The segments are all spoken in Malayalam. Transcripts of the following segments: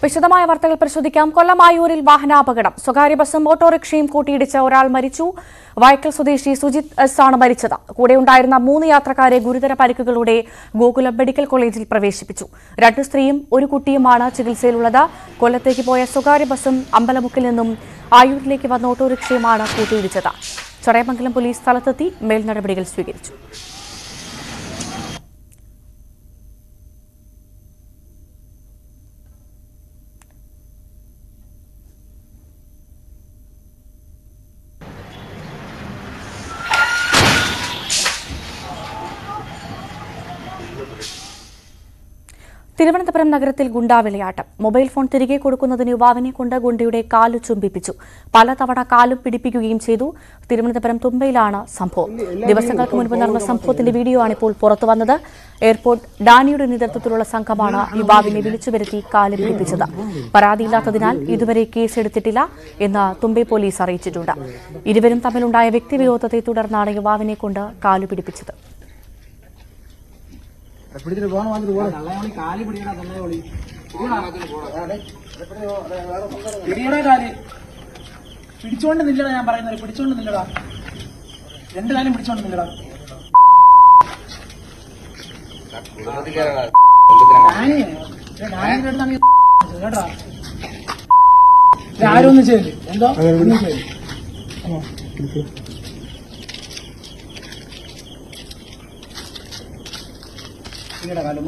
വിശദമായ വാർത്തകൾ പരിശോധിക്കാം കൊല്ലം ആയൂരിൽ വാഹനാപകടം സ്വകാര്യ ബസും ഓട്ടോറിക്ഷയും കൂട്ടിയിടിച്ച് ഒരാൾ മരിച്ചു വൈക്കൽ സ്വദേശി സുജിത് എസ് ആണ് മരിച്ചത് കൂടെയുണ്ടായിരുന്ന മൂന്ന് യാത്രക്കാരെ ഗുരുതര പരിക്കുകളോടെ ഗോകുലം മെഡിക്കൽ കോളേജിൽ പ്രവേശിപ്പിച്ചു രണ്ട് സ്ത്രീയും ഒരു കുട്ടിയുമാണ് ചികിത്സയിലുള്ളത് കൊല്ലത്തേക്ക് പോയ സ്വകാര്യ ബസും അമ്പലമുക്കിൽ നിന്നും ആയൂരിലേക്ക് വന്ന ഓട്ടോറിക്ഷയുമാണ് കൂട്ടിയിടിച്ചത് ചടയമംഗലം പോലീസ് സ്ഥലത്തെത്തി മേൽനടപടികൾ സ്വീകരിച്ചു തിരുവനന്തപുരം നഗരത്തിൽ ഗുണ്ടാവിളയാട്ടം മൊബൈൽ ഫോൺ തിരികെ കൊടുക്കുന്നതിന് യുവാവിനെ കൊണ്ട് ഗുണ്ടയുടെ കാലു ചുംബിപ്പിച്ചു പലതവണ കാലും പിടിപ്പിക്കുകയും ചെയ്തു തിരുവനന്തപുരം തുമ്പയിലാണ് സംഭവം ദിവസങ്ങൾക്ക് മുൻപ് നടന്ന സംഭവത്തിന്റെ വീഡിയോ ആണ് ഇപ്പോൾ പുറത്തുവന്നത് എയർപോർട്ട് ഡാനിയുടെ നേതൃത്വത്തിലുള്ള സംഘമാണ് യുവാവിനെ വിളിച്ചു വരുത്തി കാല് പിടിപ്പിച്ചത് പരാതിയില്ലാത്തതിനാൽ ഇതുവരെ കേസെടുത്തിട്ടില്ല എന്ന് തുമ്പൈ പോലീസ് അറിയിച്ചിട്ടുണ്ട് ഇരുവരും തമ്മിലുണ്ടായ വ്യക്തിവിരോധത്തെ തുടർന്നാണ് യുവാവിനെ കൊണ്ട് കാലു പിടിപ്പിച്ചത് പിടിച്ചിട്ട് പോകണം വന്നിട്ട് പോകണം കാലി പിടിക്കണ തന്നെ വിളി പിടിയുടെ കാല് പിടിച്ചോണ്ട് നില്ലടാ ഞാൻ പറയുന്നത് പിടിച്ചോണ്ട് നില്ലടാ രണ്ട് കാലും പിടിച്ചോണ്ട് നില്ലടാ ഞാനേ ഞാനിന്റെ അടുത്താണ് ഈ കേട്ടാ ആരും ഒന്നും ചെയ്യില്ല എന്തോ ഒന്നും ചെയ്യില്ല ഇല്ലടാ കാലം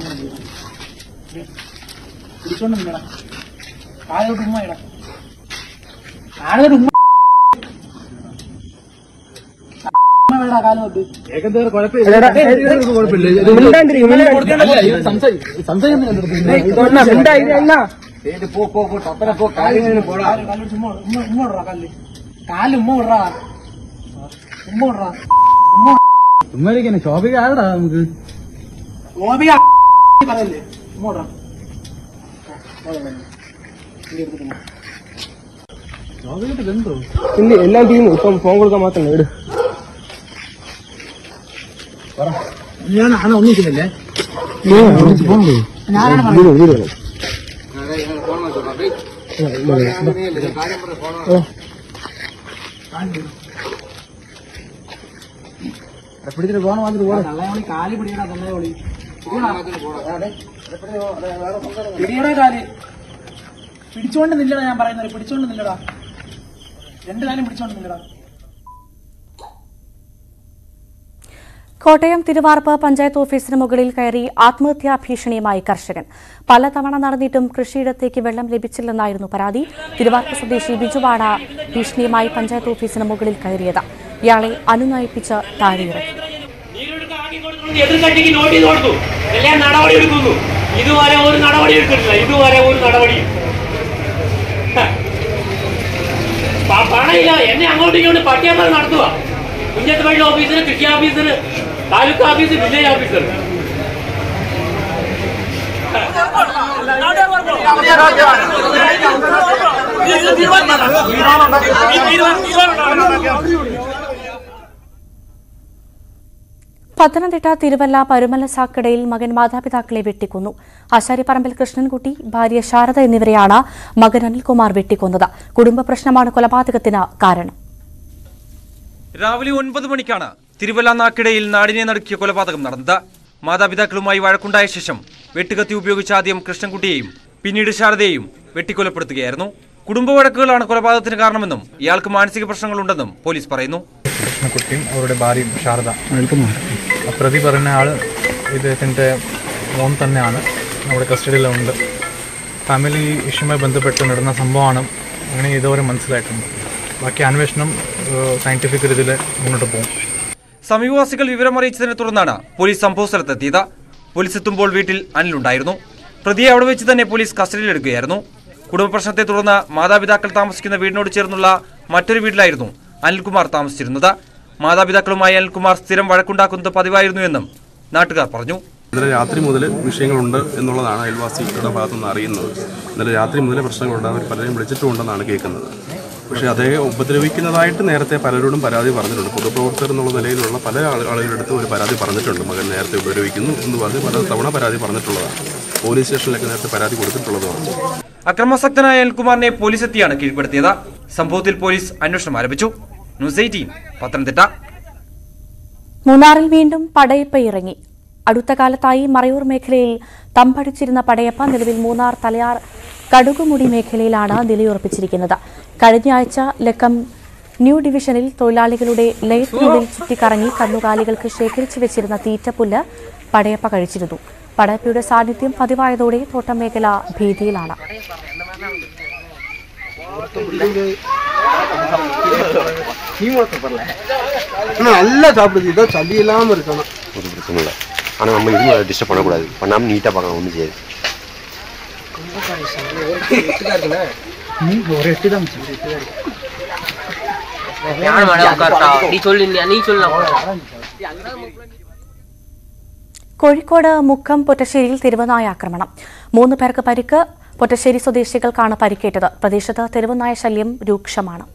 പിടിച്ചോണ്ട് നില്ലടാ കാലോട്ട് ഉമ്മ ഇടാ കാലോട്ട് ഉമ്മ ഉമ്മ വേടാ കാലോട്ട് കാല് ഉമ്മ വിടറാ ഉമ്മ വിടറാ ഉമ്മ ഉമ്മരിക്കന്നെ ശോഭിക ആരടാ നമുക്ക് ഗോപിക പറയല്ലേ ഉമ്മ വിടറാ ശോഭികട്ട് ബന്ധോ ഇല്ല എല്ലാം തീർന്നു ഇപ്പം ഫോൺ കൊടുക്കാൻ മാത്രം ഇട് ഞാൻ ആണ് ഒന്നിക്കുന്നില്ലേ ഞാനാണ് പറയുന്നത് പിടിച്ചിട്ട് പോകണം വന്നിട്ട് പോകണം കാല് പിടിക്കണ തന്നെ വിളി പിടിയുടെ കാല് പിടിച്ചോണ്ട് നില്ലടാ ഞാൻ പറയുന്നത് പിടിച്ചോണ്ട് നില്ലടാ രണ്ട് കാലും പിടിച്ചോണ്ട് നില്ലടാ കോട്ടയം തിരുവാർപ്പ് പഞ്ചായത്ത് ഓഫീസിന് മുകളിൽ കയറി ആത്മഹത്യാ ഭീഷണിയുമായി കർഷകൻ പലതവണ നടന്നിട്ടും കൃഷിയിടത്തേക്ക് വെള്ളം ലഭിച്ചില്ലെന്നായിരുന്നു പരാതി തിരുവാർപ്പ് സ്വദേശി ബിജുവാട ഭീഷണിയുമായി പഞ്ചായത്ത് ഓഫീസിന് മുകളിൽ കയറിയത് ഇയാളെ അനുനയിപ്പിച്ച് താഴെയിറക്കി നീരൊടുക്ക ആക്കി കൊടുക്കുന്നത് എതിർകക്ഷിക്ക് നോട്ടീസ് കൊടുത്തു എല്ലാം നടപടി എടുക്കുന്നു ഇതുവരെ ഒരു നടപടി എടുത്തിട്ടില്ല ഇതുവരെ ഒരു നടപടി പണയില്ല എന്നെ അങ്ങോട്ടും ഇങ്ങോട്ടും പട്ടിയാമ്പറ നടത്തുക കുഞ്ഞത്തുപള്ളി ഓഫീസിന് കൃഷി ഓഫീസിന് taluk office village officer Pathanamthitta Thiruvalla Parumala സാക്കടയിൽ മകൻ മാതാപിതാക്കളെ വെട്ടിക്കൊന്നു ആശാരിപ്പറമ്പിൽ കൃഷ്ണൻകുട്ടി ഭാര്യ ശാരദ എന്നിവരെയാണ് മകൻ അനിൽകുമാർ വെട്ടിക്കൊന്നത് കുടുംബ പ്രശ്നമാണ് കൊലപാതകത്തിന് കാരണം രാവിലെ ഒൻപത് മണിക്കാണ് തിരുവല്ല നാക്കിടയിൽ നാടിനെ നടുക്കിയ കൊലപാതകം നടന്നത് മാതാപിതാക്കളുമായി വഴക്കുണ്ടായ ശേഷം വെട്ടുകത്തി ഉപയോഗിച്ച് ആദ്യം കൃഷ്ണൻകുട്ടിയെയും പിന്നീട് ശാരദയെയും വെട്ടിക്കൊലപ്പെടുത്തുകയായിരുന്നു കുടുംബ വഴക്കുകളാണ് കൊലപാതകത്തിന് കാരണമെന്നും ഇയാൾക്ക് മാനസിക പ്രശ്നങ്ങളുണ്ടെന്നും പോലീസ് പറയുന്നു കൃഷ്ണക്കുട്ടിയും അവരുടെ ഭാര്യയും ശാരദ പ്രതി പറഞ്ഞ ആൾ ഇദ്ദേഹത്തിൻ്റെ മോൻ തന്നെയാണ് നമ്മുടെ കസ്റ്റഡിയിലുണ്ട് ഫാമിലി ഇഷ്യൂമായി ബന്ധപ്പെട്ട് നടന്ന സംഭവമാണ് അങ്ങനെ ഇതുവരെ മനസ്സിലായിട്ടുണ്ട് ബാക്കി അന്വേഷണം സയൻറ്റിഫിക് രീതിയിൽ മുന്നോട്ട് പോകും സമീപവാസികൾ വിവരമറിയിച്ചതിനെ തുടർന്നാണ് പോലീസ് സംഭവ സ്ഥലത്തെത്തിയത് പോലീസ് എത്തുമ്പോൾ വീട്ടിൽ അനിലുണ്ടായിരുന്നു പ്രതിയെ അവിടെ വെച്ച് തന്നെ പോലീസ് കസ്റ്റഡിയിലെടുക്കുകയായിരുന്നു കുടുംബ പ്രശ്നത്തെ തുടർന്ന് മാതാപിതാക്കൾ താമസിക്കുന്ന വീടിനോട് ചേർന്നുള്ള മറ്റൊരു വീട്ടിലായിരുന്നു അനിൽകുമാർ താമസിച്ചിരുന്നത് മാതാപിതാക്കളുമായി അനിൽകുമാർ സ്ഥിരം വഴക്കുണ്ടാക്കുന്നത് പതിവായിരുന്നു എന്നും നാട്ടുകാർ പറഞ്ഞു ഇന്നലെ രാത്രി മുതൽ വിഷയങ്ങളുണ്ട് എന്നുള്ളതാണ് അയൽവാസികളുടെ ഭാഗത്തുനിന്ന് അറിയുന്നത് ഇന്നലെ രാത്രി മുതൽ പ്രശ്നങ്ങളുണ്ട് അവർ പലരെയും വിളിച്ചിട്ടുണ്ടെന്നാണ് കേൾക്കുന്നത് പക്ഷേ അദ്ദേഹം ഉപദ്രവിക്കുന്നതായിട്ട് നേരത്തെ പലരോടും പരാതി പറഞ്ഞിട്ടുണ്ട് പൊതുപ്രവർത്തകർ എന്നുള്ള നിലയിലുള്ള പല ആളു- ആളുകളുടെ അടുത്ത് ഒരു പരാതി പറഞ്ഞിട്ടുണ്ട് മകൻ നേരത്തെ ഉപദ്രവിക്കുന്നു എന്ന് പറഞ്ഞ് പല തവണ പരാതി പറഞ്ഞിട്ടുള്ളതാണ് പോലീസ് സ്റ്റേഷനിലൊക്കെ നേരത്തെ പരാതി കൊടുത്തിട്ടുള്ളതാണ് അക്രമാസക്തനായ അനിൽകുമാറിനെ പോലീസ് എത്തിയാണ് കീഴ്പ്പെടുത്തിയത് സംഭവത്തിൽ പോലീസ് അന്വേഷണം ആരംഭിച്ചു ന്യൂസ് എയ്റ്റീൻ പത്തനംതിട്ട മൂന്നാറിൽ വീണ്ടും പടയപ്പ ഇറങ്ങി അടുത്ത കാലത്തായി മറയൂർ മേഖലയിൽ തമ്പടിച്ചിരുന്ന പടയപ്പ നിലവിൽ മൂന്നാർ തലയാർ കടുകുമുടി മേഖലയിലാണ് നിലയുറപ്പിച്ചിരിക്കുന്നത് കഴിഞ്ഞ ആഴ്ച ലക്കം ന്യൂ ഡിവിഷനിൽ തൊഴിലാളികളുടെ ലയത്തിനുള്ളിൽ ചുറ്റിക്കറങ്ങി കന്നുകാലികൾക്ക് ശേഖരിച്ചു വെച്ചിരുന്ന തീറ്റപ്പുല്ല് പടയപ്പ കഴിച്ചിരുന്നു പടയപ്പയുടെ സാന്നിധ്യം പതിവായതോടെ തോട്ടം മേഖല ഭീതിയിലാണ് நல்லா சாப்பிடுது இதோ சளி இல்லாம இருக்கணும் ஒரு பிரச்சனை இல்லை ஆனால் நம்ம இதுவும் அதை டிஸ்டர்ப் பண்ணக்கூடாது பண்ணாமல் நீட்டாக பார்க்கலாம் ஒன்றும் செய்யாது ஒரு எட்டு தான் നീ ചൊല്ലി നീ ചൊല്ലാം കോഴിക്കോട് മുക്കം പൊറ്റശ്ശേരിയിൽ തെരുവുനായ ആക്രമണം മൂന്ന് പേർക്ക് പരിക്ക് പൊറ്റശ്ശേരി സ്വദേശികൾക്കാണ് പരിക്കേറ്റത് പ്രദേശത്ത് തെരുവുനായ ശല്യം രൂക്ഷമാണ്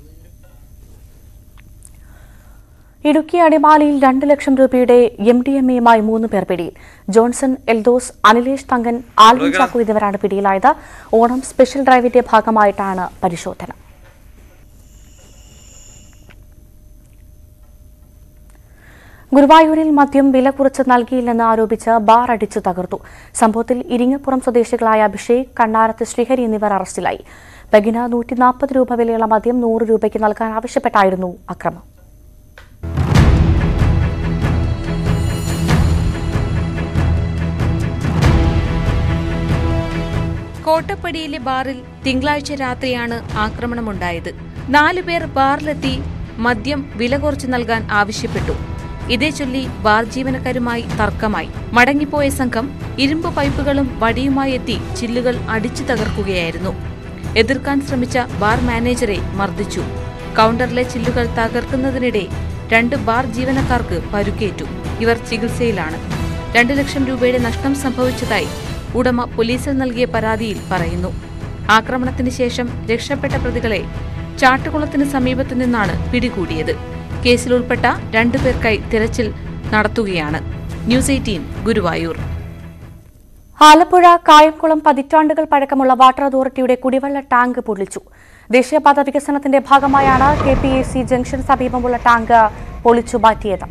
ഇടുക്കി അടിമാലിയിൽ രണ്ട് ലക്ഷം രൂപയുടെ എം ഡി എം എയുമായി മൂന്ന് പേർ പിടിയിൽ ജോൺസൺ എൽദോസ് അനിലേഷ് തങ്കൻ ആൽവിൻ ചാക്കു എന്നിവരാണ് പിടിയിലായത് ഓണം സ്പെഷ്യൽ ഡ്രൈവിന്റെ ഭാഗമായിട്ടാണ് പരിശോധന ഗുരുവായൂരിൽ മദ്യം വില കുറച്ച് നൽകിയില്ലെന്ന് ആരോപിച്ച് ബാർ അടിച്ചു തകർത്തു സംഭവത്തിൽ ഇരിങ്ങപ്പുറം സ്വദേശികളായ അഭിഷേക് കണ്ണാരത്ത് ശ്രീഹരി എന്നിവർ അറസ്റ്റിലായി ബഗിന് നൂറ്റി നാൽപ്പത് രൂപ വിലയുള്ള മദ്യം നൂറ് രൂപയ്ക്ക് നൽകാൻ ആവശ്യപ്പെട്ടായിരുന്നു അക്രമം കോട്ടപ്പടിയിലെ ബാറിൽ തിങ്കളാഴ്ച രാത്രിയാണ് ആക്രമണമുണ്ടായത് നാലുപേർ ബാറിലെത്തി മദ്യം വില കുറച്ച് നൽകാൻ ആവശ്യപ്പെട്ടു ഇതേ ചൊല്ലി ബാർ ജീവനക്കാരുമായി തർക്കമായി മടങ്ങിപ്പോയ സംഘം ഇരുമ്പ് പൈപ്പുകളും വടിയുമായി എത്തി ചില്ലുകൾ അടിച്ചു തകർക്കുകയായിരുന്നു എതിർക്കാൻ ശ്രമിച്ച ബാർ മാനേജറെ മർദ്ദിച്ചു കൗണ്ടറിലെ ചില്ലുകൾ തകർക്കുന്നതിനിടെ രണ്ട് ബാർ ജീവനക്കാർക്ക് പരുക്കേറ്റു ഇവർ ചികിത്സയിലാണ് രണ്ട് ലക്ഷം രൂപയുടെ നഷ്ടം സംഭവിച്ചതായി ഉടമ പോലീസിൽ നൽകിയ പരാതിയിൽ പറയുന്നു ആക്രമണത്തിന് ശേഷം രക്ഷപ്പെട്ട പ്രതികളെ ചാട്ടുകുളത്തിന് സമീപത്തു നിന്നാണ് പിടികൂടിയത് കേസിൽ ഉൾപ്പെട്ട രണ്ടുപേർക്കായി തിരച്ചിൽ നടത്തുകയാണ് ന്യൂസ് എയ്റ്റീൻ ഗുരുവായൂർ ആലപ്പുഴ കായംകുളം പതിറ്റാണ്ടുകൾ പഴക്കമുള്ള വാട്ടർ അതോറിറ്റിയുടെ കുടിവെള്ള ടാങ്ക് പൊളിച്ചു ദേശീയപാത വികസനത്തിന്റെ ഭാഗമായാണ് K P A C junction സമീപമുള്ള ടാങ്ക് പൊളിച്ചു മാറ്റിയത്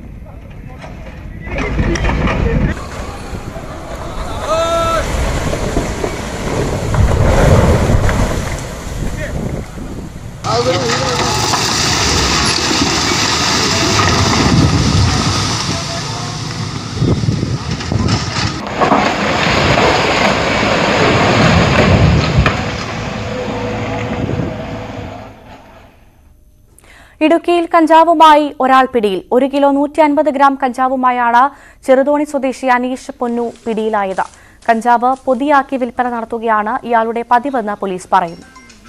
ഇടുക്കിയിൽ കഞ്ചാവുമായി ഒരാൾ പിടിയിൽ ഒരു കിലോ നൂറ്റി അൻപത് ഗ്രാം കഞ്ചാവുമായാണ് ചെറുതോണി സ്വദേശി അനീഷ് പൊന്നു പിടിയിലായത് കഞ്ചാവ് പൊതിയാക്കി വിൽപ്പന നടത്തുകയാണ് ഇയാളുടെ പതിവെന്ന് പോലീസ് പറയുന്നു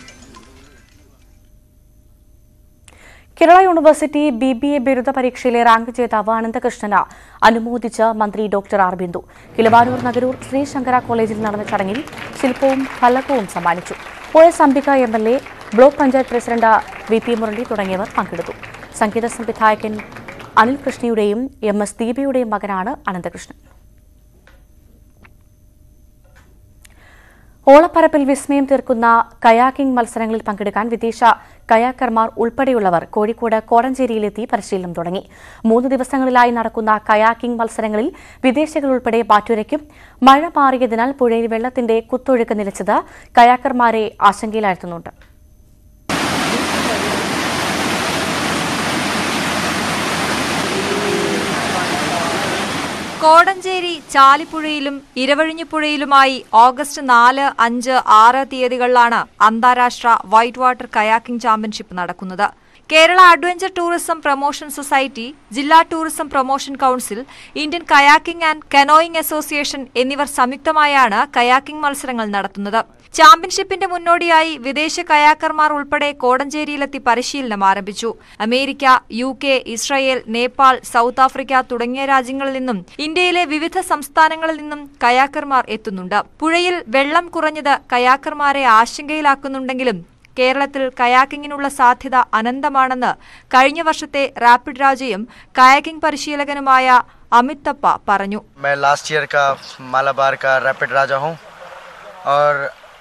Kerala university B B A ബിരുദ പരീക്ഷയിലെ റാങ്ക് ജേതാവ് അനന്തകൃഷ്ണന് അനുമോദിച്ച് മന്ത്രി ഡോക്ടർ ആർ ബിന്ദു കിലവാനൂർ നഗരൂർ ശ്രീ ശങ്കര കോളേജിൽ നടന്ന ചടങ്ങിൽ ശില്പവും ഫലകവും സമ്മാനിച്ചു O S Ambika M L A block panchayat president V P Murali തുടങ്ങിയവർ പങ്കെടുത്തു സംഗീത സംവിധായകൻ അനിൽ കൃഷ്ണയുടെയും എം എസ് ദീപയുടെയും മകനാണ് അനന്തകൃഷ്ണൻ ഓളപ്പരപ്പിൽ വിസ്മയം തീർക്കുന്ന കയാക്കിംഗ് മത്സരങ്ങളിൽ പങ്കെടുക്കാൻ വിദേശ കയാക്കർമാർ ഉൾപ്പെടെയുള്ളവർ കോഴിക്കോട് കോടഞ്ചേരിയിലെത്തി പരിശീലനം തുടങ്ങി മൂന്ന് ദിവസങ്ങളിലായി നടക്കുന്ന കയാക്കിംഗ് മത്സരങ്ങളിൽ വിദേശികൾ ഉൾപ്പെടെ പാറ്റുരയ്ക്കും മഴ മാറിയതിനാൽ പുഴയിൽ വെള്ളത്തിന്റെ കുത്തൊഴുക്ക് നിലച്ചത് കയാക്കർമാരെ ആശങ്കയിലാഴ്ത്തുന്നുണ്ട് കോടഞ്ചേരി ചാലിപ്പുഴയിലും ഇരവഴിഞ്ഞിപ്പുഴയിലുമായി ഓഗസ്റ്റ് നാല് അഞ്ച് ആറ് തീയതികളിലാണ് അന്താരാഷ്ട്ര വൈറ്റ് വാട്ടർ കയാക്കിംഗ് ചാമ്പ്യൻഷിപ്പ് നടക്കുന്നത് Kerala adventure tourism promotion society ജില്ലാ tourism promotion council Indian kayaking and canoeing association എന്നിവർ സംയുക്തമായാണ് കയാക്കിംഗ് മത്സരങ്ങൾ നടത്തുന്നത് ചാമ്പ്യൻഷിപ്പിന്റെ മുന്നോടിയായി വിദേശ കയാക്കർമാർ ഉൾപ്പെടെ കോടഞ്ചേരിയിലെത്തി പരിശീലനം ആരംഭിച്ചു America U K Israel Nepal south Africa തുടങ്ങിയ രാജ്യങ്ങളിൽ നിന്നും ഇന്ത്യയിലെ വിവിധ സംസ്ഥാനങ്ങളിൽ നിന്നും കയാക്കർമാർ എത്തുന്നുണ്ട് പുഴയിൽ വെള്ളം കുറഞ്ഞത് കയാക്കർമാരെ ആശങ്കയിലാക്കുന്നുണ്ടെങ്കിലും കേരളത്തിൽ കയാക്കിങ്ങിനുള്ള സാധ്യത അനന്തമാണെന്ന് കഴിഞ്ഞ വർഷത്തെ റാപ്പിഡ് രാജയും കയാക്കിംഗ് പരിശീലകനുമായ അമിത് തപ്പ പറഞ്ഞു मैं लास्ट ईयर का मालाबार का रैपिड राजा हूँ और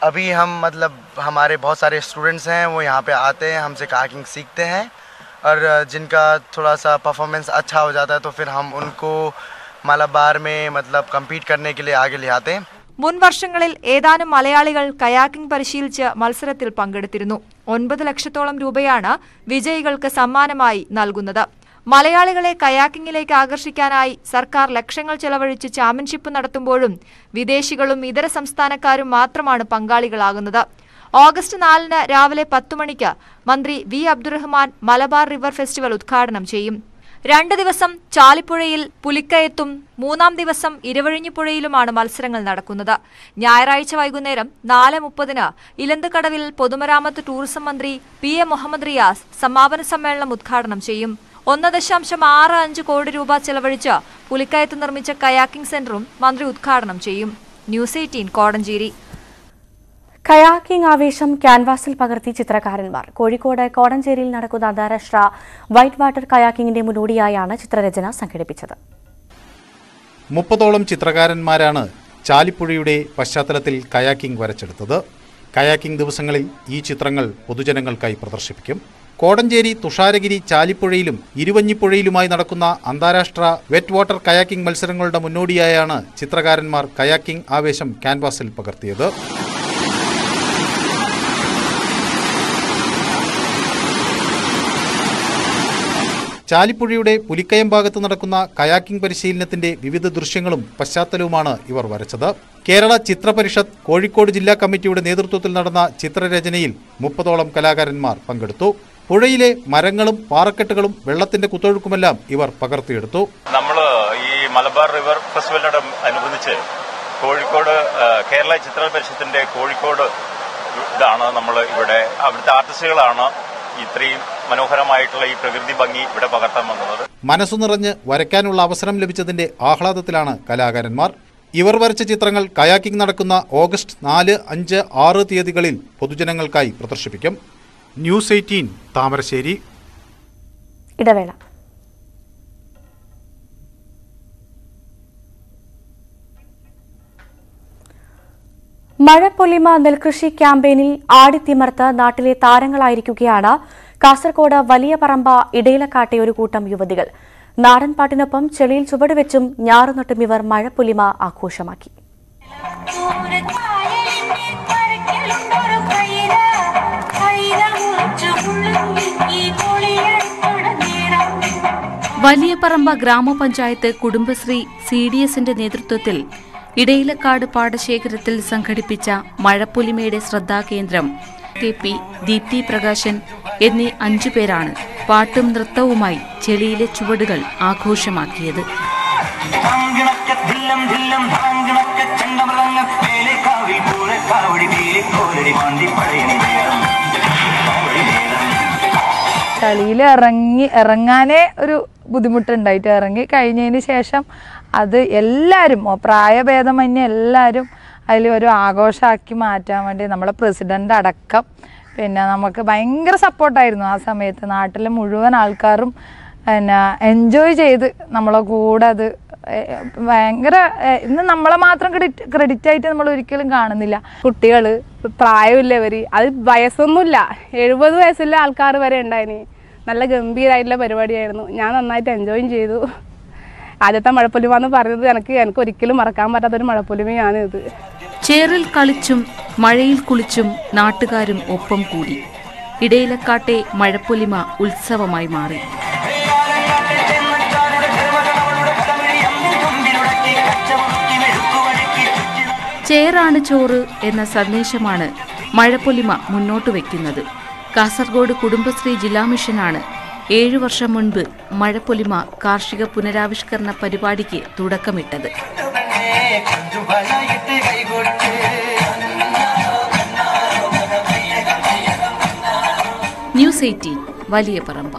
अभी हम मतलब हमारे बहुत सारे स्टूडेंट्स हैं वो यहाँ पे आते हैं हमसे काकिंग सीखते हैं और जिनका थोड़ा सा परफॉर्मेंस अच्छा हो जाता है तो फिर हम उनको मालाबार में मतलब compete करने के लिए आगे ले आते हैं മുൻ വർഷങ്ങളിൽ ഏതാനും മലയാളികൾ കയാക്കിംഗ് പരിശീലിച്ച് മത്സരത്തിൽ പങ്കെടുത്തിരുന്നു ഒൻപത് ലക്ഷത്തോളം രൂപയാണ് വിജയികൾക്ക് സമ്മാനമായി നൽകുന്നത് മലയാളികളെ കയാക്കിങ്ങിലേക്ക് ആകർഷിക്കാനായി സർക്കാർ ലക്ഷങ്ങൾ ചെലവഴിച്ച് ചാമ്പ്യൻഷിപ്പ് നടത്തുമ്പോഴും വിദേശികളും ഇതര സംസ്ഥാനക്കാരും മാത്രമാണ് പങ്കാളികളാകുന്നത് ഓഗസ്റ്റ് നാലിന് രാവിലെ പത്തു മണിക്ക് മന്ത്രി V Abdurahiman Malabar river festival ഉദ്ഘാടനം ചെയ്യും രണ്ട് ദിവസം ചാലിപ്പുഴയിൽ പുലിക്കയത്തും മൂന്നാം ദിവസം ഇരുവഴിഞ്ഞിപ്പുഴയിലുമാണ് മത്സരങ്ങൾ നടക്കുന്നത് ഞായറാഴ്ച വൈകുന്നേരം നാല് മുപ്പതിന് ഇലന്തുകടവിൽ പൊതുമരാമത്ത് ടൂറിസം മന്ത്രി പി എ മുഹമ്മദ് റിയാസ് സമാപന സമ്മേളനം ഉദ്ഘാടനം ചെയ്യും ഒന്ന് ദശാംശം ആറ് അഞ്ച് കോടി രൂപ ചെലവഴിച്ച് പുലിക്കയത്ത് നിർമ്മിച്ച കയാക്കിംഗ് സെന്ററും മന്ത്രി ഉദ്ഘാടനം ചെയ്യും ന്യൂസ് എയ്റ്റീൻ കോടഞ്ചേരി കയാക്കിംഗ് ആവേശം ക്യാൻവാസിൽ പകർത്തി ചിത്രകാരന്മാർ കോഴിക്കോട് കോടഞ്ചേരിയിൽ നടക്കുന്ന അന്താരാഷ്ട്ര വൈറ്റ് വാട്ടർ കയാക്കിംഗിന്റെ മുന്നോടിയായാണ് ചിത്രരചന സംഘടിപ്പിച്ചത് മുപ്പതോളം ചിത്രകാരന്മാരാണ് ചാലിപ്പുഴയുടെ പശ്ചാത്തലത്തിൽ കയാക്കിംഗ് വരച്ചെടുത്തത് കയാക്കിംഗ് ദിവസങ്ങളിൽ ഈ ചിത്രങ്ങൾ പൊതുജനങ്ങൾക്കായി പ്രദർശിപ്പിക്കും കോടഞ്ചേരി തുഷാരഗിരി ചാലിപ്പുഴയിലും ഇരുവഞ്ഞിപ്പുഴയിലുമായി നടക്കുന്ന അന്താരാഷ്ട്ര വെറ്റ് വാട്ടർ കയാക്കിംഗ് മത്സരങ്ങളുടെ മുന്നോടിയായാണ് ചിത്രകാരന്മാർ കയാക്കിംഗ് ആവേശം ക്യാൻവാസിൽ പകർത്തിയത് ചാലിപ്പുഴയുടെ പുലിക്കയം ഭാഗത്ത് നടക്കുന്ന കയാക്കിംഗ് പരിശീലനത്തിന്റെ വിവിധ ദൃശ്യങ്ങളും പശ്ചാത്തലവുമാണ് ഇവർ വരച്ചത് കേരള ചിത്രപരിഷത്ത് കോഴിക്കോട് ജില്ലാ കമ്മിറ്റിയുടെ നേതൃത്വത്തിൽ നടന്ന ചിത്രരചനയിൽ മുപ്പതോളം കലാകാരന്മാർ പങ്കെടുത്തു പുഴയിലെ മരങ്ങളും പാറക്കെട്ടുകളും വെള്ളത്തിന്റെ കുത്തൊഴുക്കുമെല്ലാം ഇവർ പകർത്തിയെടുത്തു നമ്മൾ ഈ മലബാർ റിവർ ഫെസ്റ്റിവലിനോട് അനുബന്ധിച്ച് കോഴിക്കോട് ആ, കേരള ചിത്ര പരിഷത്തിന്റെ കോഴിക്കോട് ഇതാണ് നമ്മൾ ഇവിടെ അവിടുത്തെ ആർട്ടിസ്റ്റുകളാണ് ഇത്രയും മനോഹരമായിട്ടുള്ള ഈ പ്രകൃതി ഭംഗി ഇവിടെ പകർത്താൻ വന്നത് മനസ്സു നിറഞ്ഞ് വരയ്ക്കാനുള്ള അവസരം ലഭിച്ചതിന്റെ ആഹ്ലാദത്തിലാണ് കലാകാരന്മാർ ഇവർ വരച്ച ചിത്രങ്ങൾ കയാക്കിംഗ് നടക്കുന്ന ഓഗസ്റ്റ് നാല് അഞ്ച് ആറ് തീയതികളിൽ പൊതുജനങ്ങൾക്കായി പ്രദർശിപ്പിക്കും ന്യൂസ് എയ്റ്റീൻ താമരശ്ശേരി ഇടവേള മഴപ്പൊലിമ നെൽകൃഷി ക്യാമ്പയിനിൽ ആടിത്തിമർത്ത് നാട്ടിലെ താരങ്ങളായിരിക്കുകയാണ് കാസർകോട് വലിയ പറമ്പ ഇടയിലക്കാട്ടെ ഒരു കൂട്ടം യുവതികൾ നാടൻ പാട്ടിനൊപ്പം ചെളിയിൽ ചുവടുവെച്ചും ഞാറുനട്ടും ഇവർ മഴപ്പൊലിമ ആഘോഷമാക്കി വലിയപറമ്പ ഗ്രാമപഞ്ചായത്ത് കുടുംബശ്രീ സി ഡി എസിന്റെ നേതൃത്വത്തിൽ ഇടയിലക്കാട് പാടശേഖരത്തിൽ സംഘടിപ്പിച്ച മഴപ്പൊലിമയുടെ ശ്രദ്ധാകേന്ദ്രം കെ പി ദീപ്തി പ്രകാശൻ എന്നീ അഞ്ചു പേരാണ് പാട്ടും നൃത്തവുമായി ചെളിയിലെ ചുവടുകൾ ആഘോഷമാക്കിയത് ചളിയിൽ ഇറങ്ങി ഇറങ്ങാനേ ഒരു ബുദ്ധിമുട്ടുണ്ടായിട്ട് ഇറങ്ങി കഴിഞ്ഞതിന് ശേഷം അത് എല്ലാവരും ഓ, പ്രായഭേദമന്യേ എല്ലാവരും അതിൽ ഒരു ആഘോഷമാക്കി മാറ്റാൻ വേണ്ടി നമ്മളെ പ്രസിഡന്റ് അടക്കം പിന്നെ നമുക്ക് ഭയങ്കര സപ്പോർട്ടായിരുന്നു ആ സമയത്ത് നാട്ടിലെ മുഴുവൻ ആൾക്കാരും പിന്നെ എൻജോയ് ചെയ്ത് നമ്മളെ കൂടെ അത് ഏ, ഭയങ്കര ഏ, ഇന്ന് നമ്മളെ മാത്രം ക്രെഡിറ്റ് ക്രെഡിറ്റ് ആയിട്ട് നമ്മൾ ഒരിക്കലും കാണുന്നില്ല കുട്ടികൾ പ്രായമില്ലവർ അത് വയസ്സൊന്നുമില്ല എഴുപത് വയസ്സുള്ള ആൾക്കാർ വരെ ഉണ്ടായിന് നല്ല ഗംഭീരമായിട്ടുള്ള പരിപാടിയായിരുന്നു ഞാൻ നന്നായിട്ട് എൻജോയും ചെയ്തു ആദ്യത്തെ മഴപ്പൊലിമ എന്ന് പറയുന്നത് എനിക്ക് എനിക്ക് ഒരിക്കലും മറക്കാൻ പറ്റാത്തൊരു മഴപ്പൊലിമയാണ് ഇത് ചേറിൽ കളിച്ചും മഴയിൽ കുളിച്ചും നാട്ടുകാരും ഒപ്പം കൂടി ഇടയിലക്കാട്ടെ മഴപ്പൊലിമ ഉത്സവമായി മാറി ചേറാണ് ചോറ് എന്ന സന്ദേശമാണ് മഴപ്പൊലിമ മുന്നോട്ട് വയ്ക്കുന്നത് കാസർഗോഡ് കുടുംബശ്രീ ജില്ലാ മിഷനാണ് ഏഴു വർഷം മുൻപ് മഴപ്പൊലിമ കാർഷിക പുനരാവിഷ്കരണ പരിപാടിക്ക് തുടക്കമിട്ടത് ന്യൂസ് എയ്റ്റീൻ വലിയ പറമ്പ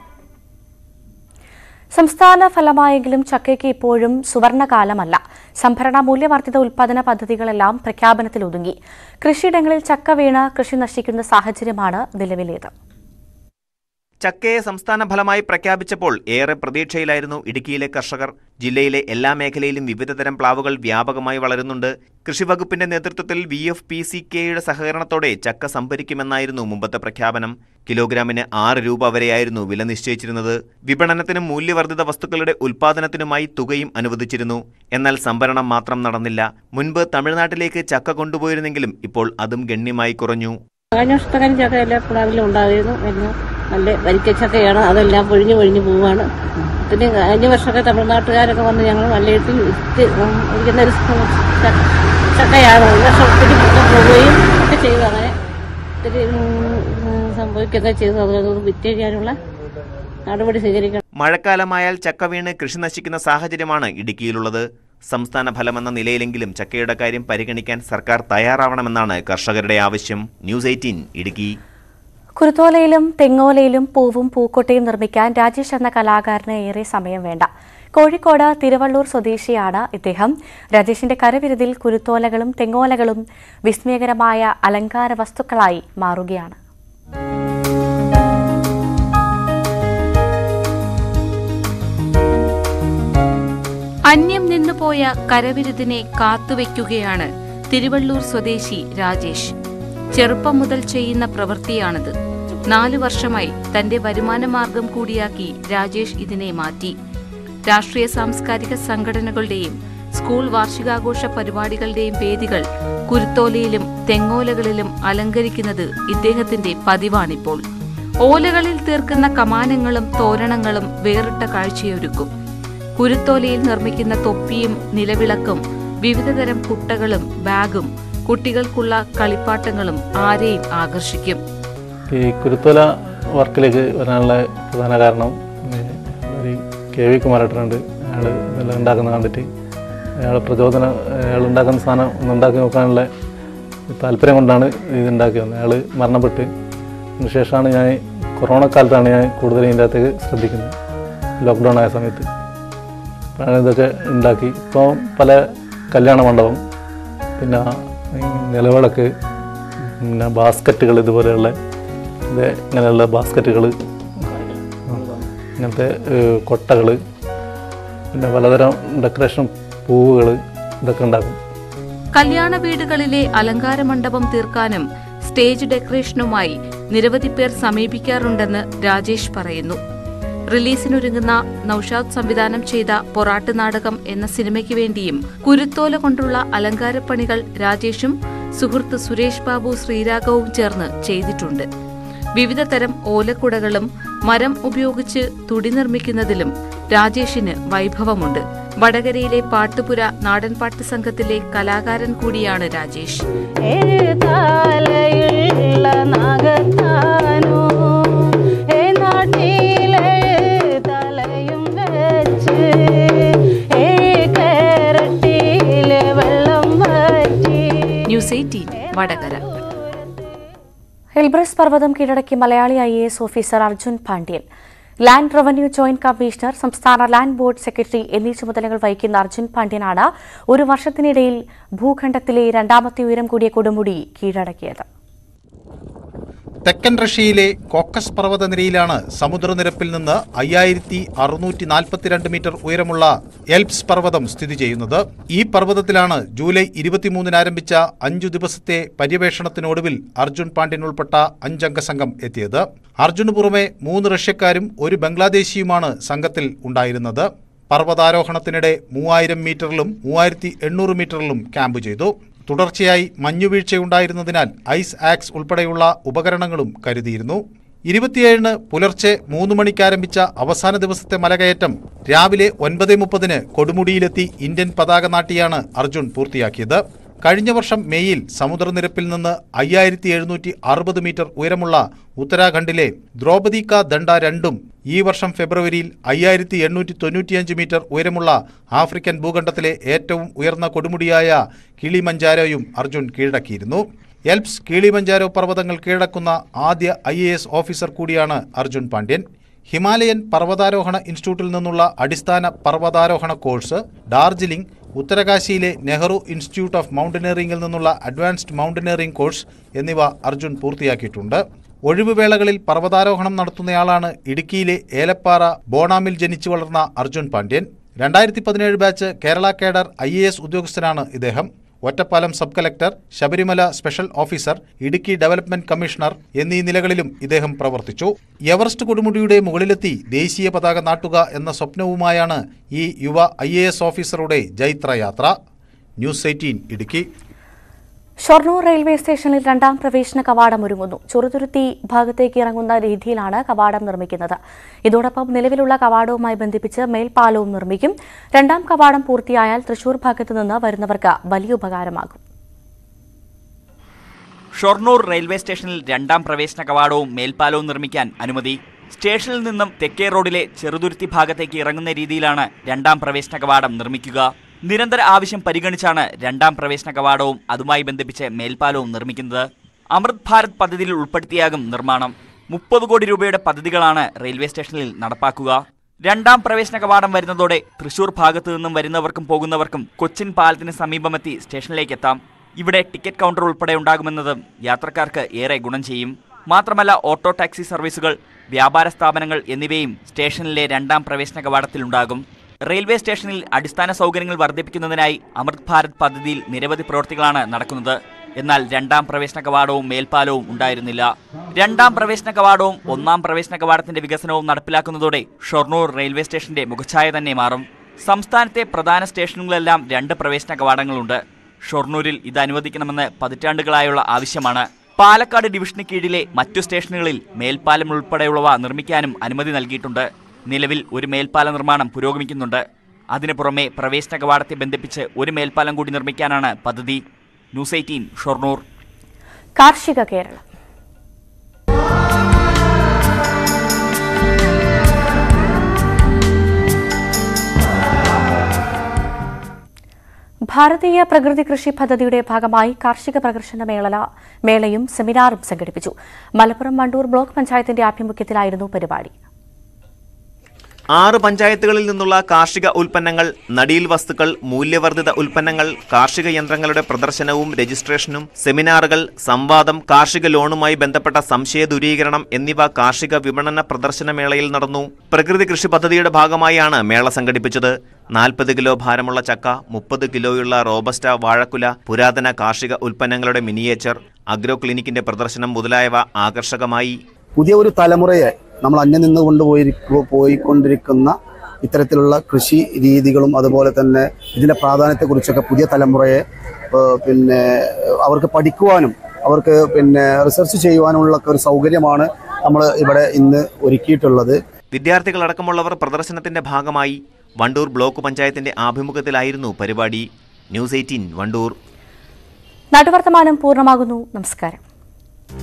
സംസ്ഥാന ഫലമായെങ്കിലും ചക്കയ്ക്ക് ഇപ്പോഴും സുവർണകാലമല്ല സംഭരണ മൂല്യവർദ്ധിത ഉൽപാദന പദ്ധതികളെല്ലാം പ്രഖ്യാപനത്തിൽ ഒതുങ്ങി കൃഷിയിടങ്ങളിൽ ചക്ക വീണ് കൃഷി നശിക്കുന്ന സാഹചര്യമാണ് നിലവിലേത് ചക്കയെ സംസ്ഥാന ഫലമായി പ്രഖ്യാപിച്ചപ്പോൾ ഏറെ പ്രതീക്ഷയിലായിരുന്നു ഇടുക്കിയിലെ കർഷകർ ജില്ലയിലെ എല്ലാ മേഖലയിലും വിവിധതരം പ്ലാവുകൾ വ്യാപകമായി വളരുന്നുണ്ട് കൃഷിവകുപ്പിന്റെ നേതൃത്വത്തിൽ വി എഫ് പി സി കെയുടെ സഹകരണത്തോടെ ചക്ക സംഭരിക്കുമെന്നായിരുന്നു മുമ്പത്തെ പ്രഖ്യാപനം കിലോഗ്രാമിന് ആറ് രൂപ വരെയായിരുന്നു വില നിശ്ചയിച്ചിരുന്നത് വിപണനത്തിനും മൂല്യവർദ്ധിത വസ്തുക്കളുടെ ഉൽപാദനത്തിനുമായി തുകയും അനുവദിച്ചിരുന്നു എന്നാൽ സംഭരണം മാത്രം നടന്നില്ല മുൻപ് തമിഴ്നാട്ടിലേക്ക് ചക്ക കൊണ്ടുപോയിരുന്നെങ്കിലും ഇപ്പോൾ അതും ഗണ്യമായി കുറഞ്ഞു കഴിഞ്ഞ വർഷത്തെ ചക്ക എല്ലാ പ്ലാവിലും ഉണ്ടായിരുന്നു എല്ലാം നല്ല വരിക്കച്ചക്കയാണ് അതെല്ലാം പൊഴിഞ്ഞു പൊഴിഞ്ഞു പോവാണ് പിന്നെ കഴിഞ്ഞ വർഷമൊക്കെ തമിഴ്നാട്ടുകാരൊക്കെ വന്ന് ഞങ്ങൾ വല്ലയിട്ട് വിറ്റ് ഇരിക്കുന്ന ഒരു ച- ചക്കയാണ് ഈ വർഷം ഒത്തിരി പോവുകയും ഒക്കെ ചെയ്തു അങ്ങനെ ഒത്തിരി ഉം, സംഭവിക്കുകയൊക്കെ ചെയ്തു അതുകൊണ്ട് വിറ്റ് ചെയ്യാനുള്ള നടപടി സ്വീകരിക്കണം മഴക്കാലമായാൽ ചക്ക വീണ് കൃഷി നശിക്കുന്ന സാഹചര്യമാണ് ഇടുക്കിയിലുള്ളത് സംസ്ഥാന ഫലമെന്ന നിലയിലെങ്കിലും ചക്കയുടെ കാര്യം പരിഗണിക്കാൻ സർക്കാർ തയ്യാറാവണമെന്നാണ് കർഷകരുടെ ആവശ്യം ന്യൂസ് എയ്റ്റീൻ ഇടുക്കി കുരുത്തോലയിലും തെങ്ങോലയിലും പൂവും പൂക്കൊട്ടയും നിർമ്മിക്കാൻ രാജേഷ് എന്ന കലാകാരന് ഏറെ സമയം വേണ്ട കോഴിക്കോട് തിരുവള്ളൂർ സ്വദേശിയാണ് ഇദ്ദേഹം രാജേഷിന്റെ കരവിരുതിൽ കുരുത്തോലകളും തെങ്ങോലകളും വിസ്മയകരമായ അലങ്കാര വസ്തുക്കളായി മാറുകയാണ് അന്യം നിന്നുപോയ കരവിരുതിനെ കാത്തുവെക്കുകയാണ് തിരുവള്ളൂർ സ്വദേശി രാജേഷ് ചെറുപ്പം മുതൽ ചെയ്യുന്ന പ്രവൃത്തിയാണിത് നാലു വർഷമായി തന്റെ വരുമാനമാർഗം കൂടിയാക്കി രാജേഷ് ഇതിനെ മാറ്റി രാഷ്ട്രീയ സാംസ്കാരിക സംഘടനകളുടെയും സ്കൂൾ വാർഷികാഘോഷ പരിപാടികളുടെയും വേദികൾ കുരുത്തോലയിലും തെങ്ങോലകളിലും അലങ്കരിക്കുന്നത് ഇദ്ദേഹത്തിന്റെ പതിവാണിപ്പോൾ ഓലകളിൽ തീർക്കുന്ന കമാനങ്ങളും തോരണങ്ങളും വേറിട്ട കാഴ്ചയൊരുക്കും കുരുത്തോലയിൽ നിർമ്മിക്കുന്ന തൊപ്പിയും നിലവിളക്കും വിവിധതരം കുട്ടകളും ബാഗും കുട്ടികൾക്കുള്ള കളിപ്പാട്ടങ്ങളും ആരെയും ആകർഷിക്കും ഈ കുരുത്തോല വർക്കിലേക്ക് വരാനുള്ള പ്രധാന കാരണം ഏ, ഒരു കെ വി കുമാരേട്ടനുണ്ട് അയാൾ ഇതെല്ലാം ഉണ്ടാക്കുന്ന കണ്ടിട്ട് അയാൾ പ്രചോദനം അയാൾ ഉണ്ടാക്കുന്ന സാധനം ഒന്ന് ഉണ്ടാക്കി നോക്കാനുള്ള താല്പര്യം കൊണ്ടാണ് ഇത് ഉണ്ടാക്കി വന്നത് അയാൾ മരണപ്പെട്ട് അതിന് ശേഷമാണ് ഞാൻ കൊറോണ കാലത്താണ് ഞാൻ കൂടുതൽ ഇതിൻ്റെ അകത്തേക്ക് ശ്രദ്ധിക്കുന്നത് ലോക്ക്ഡൗൺ ആയ സമയത്ത് അപ്പോഴാണ് ഇതൊക്കെ ഉണ്ടാക്കി ഇപ്പോൾ പല കല്യാണ മണ്ഡപം പിന്നെ ഈ നിലവിളക്ക് പിന്നെ ബാസ്ക്കറ്റുകൾ ഇതുപോലെയുള്ള ഇത് ഇങ്ങനെയുള്ള ബാസ്ക്കറ്റുകൾ ഇങ്ങനത്തെ കൊട്ടകൾ പിന്നെ പലതരം ഡെക്കറേഷൻ പൂവുകൾ ഇതൊക്കെ ഉണ്ടാക്കും കല്യാണ വീടുകളിലെ അലങ്കാര മണ്ഡപം തീർക്കാനും സ്റ്റേജ് ഡെക്കറേഷനുമായി നിരവധി പേർ സമീപിക്കാറുണ്ടെന്ന് രാജേഷ് പറയുന്നു റിലീസിനൊരുങ്ങുന്ന നൌഷാദ് സംവിധാനം ചെയ്ത പൊറാട്ട് നാടകം എന്ന സിനിമയ്ക്ക് വേണ്ടിയും കുരുത്തോല കൊണ്ടുള്ള അലങ്കാരപ്പണികൾ രാജേഷും സുഹൃത്ത് സുരേഷ് ബാബു ശ്രീരാഘവും ചേർന്ന് ചെയ്തിട്ടുണ്ട് വിവിധ തരം ഓലക്കുടകളും മരം ഉപയോഗിച്ച് തുടി നിർമ്മിക്കുന്നതിലും രാജേഷിന് വൈഭവമുണ്ട് വടകരയിലെ പാട്ടുപുര നാടൻപാട്ട് സംഘത്തിലെ കലാകാരൻ കൂടിയാണ് രാജേഷ് എഴുതാലയുള്ള നാഗത്താനോ ഏ നാട്ടിലെഴുതലയും വെച്ച് ഏഴ് കേരട്ടിയിലെ വെള്ളം വറ്റി ന്യൂസ് എയ്റ്റീൻ വടകര എൽബ്രസ് പർവ്വതം കീഴടക്കി Malayali I A S officer Arjun Pandian land revenue joint commissioner സംസ്ഥാന ലാൻഡ് ബോർഡ് സെക്രട്ടറി എന്നീ ചുമതലകൾ വഹിക്കുന്ന അർജുൻ പാണ്ഡ്യനാണ് ഒരു വർഷത്തിനിടയിൽ ഭൂഖണ്ഡത്തിലെ രണ്ടാമത്തെ ഉയരം കൂടിയ കൊടുമുടി കീഴടക്കിയത് തെക്കൻ റഷ്യയിലെ കോക്കസ് പർവ്വതനിരയിലാണ് സമുദ്രനിരപ്പിൽ നിന്ന് അയ്യായിരത്തി അറുന്നൂറ്റി നാൽപ്പത്തിരണ്ട് മീറ്റർ ഉയരമുള്ള എൽപ്സ് പർവ്വതം സ്ഥിതി ചെയ്യുന്നത് ഈ പർവ്വതത്തിലാണ് ജൂലൈ ഇരുപത്തിമൂന്നിന് ആരംഭിച്ച അഞ്ചു ദിവസത്തെ പര്യവേഷണത്തിനൊടുവിൽ അർജുൻ പാണ്ഡ്യൻ ഉൾപ്പെട്ട അഞ്ചംഗ സംഘം എത്തിയത് അർജുന് പുറമെ മൂന്ന് റഷ്യക്കാരും ഒരു ബംഗ്ലാദേശിയുമാണ് സംഘത്തിൽ ഉണ്ടായിരുന്നത് പർവ്വതാരോഹണത്തിനിടെ മൂവായിരം മീറ്ററിലും മൂവായിരത്തി എണ്ണൂറ് മീറ്ററിലും ക്യാമ്പ് ചെയ്തു തുടർച്ചയായി മഞ്ഞുവീഴ്ചയുണ്ടായിരുന്നതിനാൽ ഐസ് ആക്സ് ഉൾപ്പെടെയുള്ള ഉപകരണങ്ങളും കരുതിയിരുന്നു ഇരുപത്തിയേഴിന് പുലർച്ചെ മൂന്ന് മണിക്ക് ആരംഭിച്ച അവസാന ദിവസത്തെ മലകയറ്റം രാവിലെ ഒൻപത് മുപ്പതിന് കൊടുമുടിയിലെത്തി ഇന്ത്യൻ പതാക നാട്ടിയാണ് അർജുൻ പൂർത്തിയാക്കിയത് കഴിഞ്ഞ വർഷം മെയ്യിൽ സമുദ്രനിരപ്പിൽ നിന്ന് അയ്യായിരത്തി എഴുന്നൂറ്റി അറുപത് മീറ്റർ ഉയരമുള്ള ഉത്തരാഖണ്ഡിലെ ദ്രൗപദി കാ ദണ്ഡ രണ്ടും ഈ വർഷം ഫെബ്രുവരിയിൽ അയ്യായിരത്തി എണ്ണൂറ്റി തൊണ്ണൂറ്റിയഞ്ച് മീറ്റർ ഉയരമുള്ള ആഫ്രിക്കൻ ഭൂഖണ്ഡത്തിലെ ഏറ്റവും ഉയർന്ന കൊടുമുടിയായ കിളിമഞ്ചാരോയും അർജുൻ കീഴടക്കിയിരുന്നു എൽപ്സ് കിളിമഞ്ചാരോ പർവ്വതങ്ങൾ കീഴടക്കുന്ന ആദ്യ ഐ ഓഫീസർ കൂടിയാണ് അർജുൻ പാണ്ഡ്യൻ ഹിമാലയൻ പർവ്വതാരോഹണ ഇൻസ്റ്റിറ്റ്യൂട്ടിൽ നിന്നുള്ള അടിസ്ഥാന പർവ്വതാരോഹണ കോഴ്സ് ഡാർജിലിംഗ് ഉത്തരകാശിയിലെ നെഹ്റു ഇൻസ്റ്റിറ്റ്യൂട്ട് ഓഫ് മൗണ്ടനറിംഗിൽ നിന്നുള്ള അഡ്വാൻസ്ഡ് മൗണ്ടനറിംഗ് കോഴ്സ് എന്നിവ അർജുൻ പൂർത്തിയാക്കിയിട്ടുണ്ട് ഒഴിവുവേളകളിൽ പർവ്വതാരോഹണം നടത്തുന്നയാളാണ് ഇടുക്കിയിലെ ഏലപ്പാറ ബോണാമിൽ ജനിച്ചു വളർന്ന അർജുൻ പാണ്ഡ്യൻ രണ്ടായിരത്തി പതിനേഴ് batch Kerala cadre I A S ഉദ്യോഗസ്ഥനാണ് ഇദ്ദേഹം Ottapalam sub collector Sabarimala special officer Idukki development commissioner എന്നീ നിലകളിലും ഇദ്ദേഹം പ്രവർത്തിച്ചു എവറസ്റ്റ് കൊടുമുടിയുടെ മുകളിലെത്തി ദേശീയ പതാക നാട്ടുക എന്ന സ്വപ്നവുമായാണ് ഈ യുവ ഐ ഓഫീസറുടെ ജൈത്രയാത്ര news eighteen Idukki Shoranur railway സ്റ്റേഷനിൽ രണ്ടാം പ്രവേശന കവാടം ഒരുങ്ങുന്നു ചുറുതുരുത്തി ഭാഗത്തേക്ക് ഇറങ്ങുന്ന രീതിയിലാണ് കവാടം നിർമ്മിക്കുന്നത് ഇതോടൊപ്പം നിലവിലുള്ള കവാടവുമായി ബന്ധിപ്പിച്ച് മേൽപ്പാലവും നിർമ്മിക്കും രണ്ടാം കവാടം പൂർത്തിയായാൽ തൃശൂർ ഭാഗത്തു നിന്ന് വരുന്നവർക്ക് വലിയ ഉപകാരമാകും ഷൊർണൂർ റെയിൽവേ സ്റ്റേഷനിൽ രണ്ടാം പ്രവേശന കവാടവും മേൽപ്പാലവും നിർമ്മിക്കാൻ അനുമതി സ്റ്റേഷനിൽ നിന്നും തെക്കേ റോഡിലെ ചെറുതുരുത്തി ഭാഗത്തേക്ക് ഇറങ്ങുന്ന രീതിയിലാണ് രണ്ടാം പ്രവേശന കവാടം നിർമ്മിക്കുക നിരന്തര ആവശ്യം പരിഗണിച്ചാണ് രണ്ടാം പ്രവേശന കവാടവും അതുമായി ബന്ധിപ്പിച്ച് മേൽപ്പാലവും നിർമ്മിക്കുന്നത് അമൃത് ഭാരത് പദ്ധതിയിൽ ഉൾപ്പെടുത്തിയാകും നിർമ്മാണം മുപ്പത് കോടി രൂപയുടെ പദ്ധതികളാണ് റെയിൽവേ സ്റ്റേഷനിൽ നടപ്പാക്കുക രണ്ടാം പ്രവേശന കവാടം വരുന്നതോടെ തൃശൂർ ഭാഗത്തു നിന്നും വരുന്നവർക്കും പോകുന്നവർക്കും കൊച്ചിൻ പാലത്തിന് സമീപമെത്തി സ്റ്റേഷനിലേക്ക് എത്താം ഇവിടെ ടിക്കറ്റ് കൗണ്ടർ ഉൾപ്പെടെ ഉണ്ടാകുമെന്നതും യാത്രക്കാർക്ക് ഏറെ ഗുണം ചെയ്യും മാത്രമല്ല ഓട്ടോ ടാക്സി സർവീസുകൾ വ്യാപാര സ്ഥാപനങ്ങൾ എന്നിവയും സ്റ്റേഷനിലെ രണ്ടാം പ്രവേശന കവാടത്തിലുണ്ടാകും റെയിൽവേ സ്റ്റേഷനിൽ അടിസ്ഥാന സൗകര്യങ്ങൾ വർദ്ധിപ്പിക്കുന്നതിനായി അമൃത് ഭാരത് പദ്ധതിയിൽ നിരവധി പ്രവൃത്തികളാണ് നടക്കുന്നത് എന്നാൽ രണ്ടാം പ്രവേശന കവാടവും മേൽപ്പാലവും ഉണ്ടായിരുന്നില്ല രണ്ടാം പ്രവേശന കവാടവും ഒന്നാം പ്രവേശന കവാടത്തിന്റെ വികസനവും നടപ്പിലാക്കുന്നതോടെ ഷൊർണൂർ റെയിൽവേ സ്റ്റേഷന്റെ മുഖച്ഛായ തന്നെ മാറും സംസ്ഥാനത്തെ പ്രധാന സ്റ്റേഷനുകളെല്ലാം രണ്ട് പ്രവേശന കവാടങ്ങളുണ്ട് ഷൊർണൂരിൽ ഇത് അനുവദിക്കണമെന്ന് പതിറ്റാണ്ടുകളായുള്ള ആവശ്യമാണ് പാലക്കാട് ഡിവിഷന് കീഴിലെ മറ്റു സ്റ്റേഷനുകളിൽ മേൽപ്പാലം ഉൾപ്പെടെയുള്ളവ നിർമ്മിക്കാനും അനുമതി നൽകിയിട്ടുണ്ട് നിലവിൽ ഒരു മേൽപ്പാല നിർമ്മാണം പുരോഗമിക്കുന്നുണ്ട് അതിനു പുറമെ പ്രവേശന കവാടത്തെ ബന്ധിപ്പിച്ച് ഒരു മേൽപ്പാലം കൂടി നിർമ്മിക്കാനാണ് പദ്ധതി ന്യൂസ് എയ്റ്റീൻ ഷൊർണൂർ കാർഷിക കേരളം ഭാരതീയ പ്രകൃതി കൃഷി പദ്ധതിയുടെ ഭാഗമായി കാർഷിക പ്രദർശന മേള മേളയും സെമിനാറും സംഘടിപ്പിച്ചു മലപ്പുറം വണ്ടൂർ ബ്ലോക്ക് പഞ്ചായത്തിന്റെ ആഭിമുഖ്യത്തിലായിരുന്നു പരിപാടി ആറ് പഞ്ചായത്തുകളിൽ നിന്നുള്ള കാർഷിക ഉൽപ്പന്നങ്ങൾ നടീൽ വസ്തുക്കൾ മൂല്യവർദ്ധിത ഉൽപ്പന്നങ്ങൾ കാർഷിക യന്ത്രങ്ങളുടെ പ്രദർശനവും രജിസ്ട്രേഷനും സെമിനാറുകൾ സംവാദം കാർഷിക ലോണുമായി ബന്ധപ്പെട്ട സംശയ ദൂരീകരണം എന്നിവ കാർഷിക വിപണന പ്രദർശന മേളയിൽ നടന്നു പ്രകൃതി കൃഷി പദ്ധതിയുടെ ഭാഗമായാണ് മേള സംഘടിപ്പിച്ചത് നാൽപ്പത് കിലോ ഭാരമുള്ള ചക്ക മുപ്പത് കിലോയുള്ള റോബസ്റ്റ വാഴക്കുല പുരാതന കാർഷിക ഉൽപ്പന്നങ്ങളുടെ മിനിയേച്ചർ അഗ്രോ ക്ലിനിക്കിന്റെ പ്രദർശനം മുതലായവ ആകർഷകമായി പുതിയ ഒരു തലമുറയെ നമ്മൾ അന്യം നിന്ന് കൊണ്ടുപോയി പോയിക്കൊണ്ടിരിക്കുന്ന ഇത്തരത്തിലുള്ള കൃഷി രീതികളും അതുപോലെ തന്നെ ഇതിൻ്റെ പ്രാധാന്യത്തെക്കുറിച്ചൊക്കെ പുതിയ തലമുറയെ ഏഹ്, പിന്നെ അവർക്ക് പഠിക്കുവാനും അവർക്ക് പിന്നെ റിസർച്ച് ചെയ്യുവാനുമുള്ള ഒരു സൗകര്യമാണ് നമ്മൾ ഇവിടെ ഇന്ന് ഒരുക്കിയിട്ടുള്ളത് വിദ്യാർത്ഥികളടക്കമുള്ളവർ പ്രദർശനത്തിന്റെ ഭാഗമായി വണ്ടൂർ ബ്ലോക്ക് പഞ്ചായത്തിന്റെ ആഭിമുഖ്യത്തിലായിരുന്നു പരിപാടി ന്യൂസ് എയ്റ്റീൻ വണ്ടൂർ നാട്ടുവർത്തമാനം പൂർണ്ണമാകുന്നു നമസ്കാരം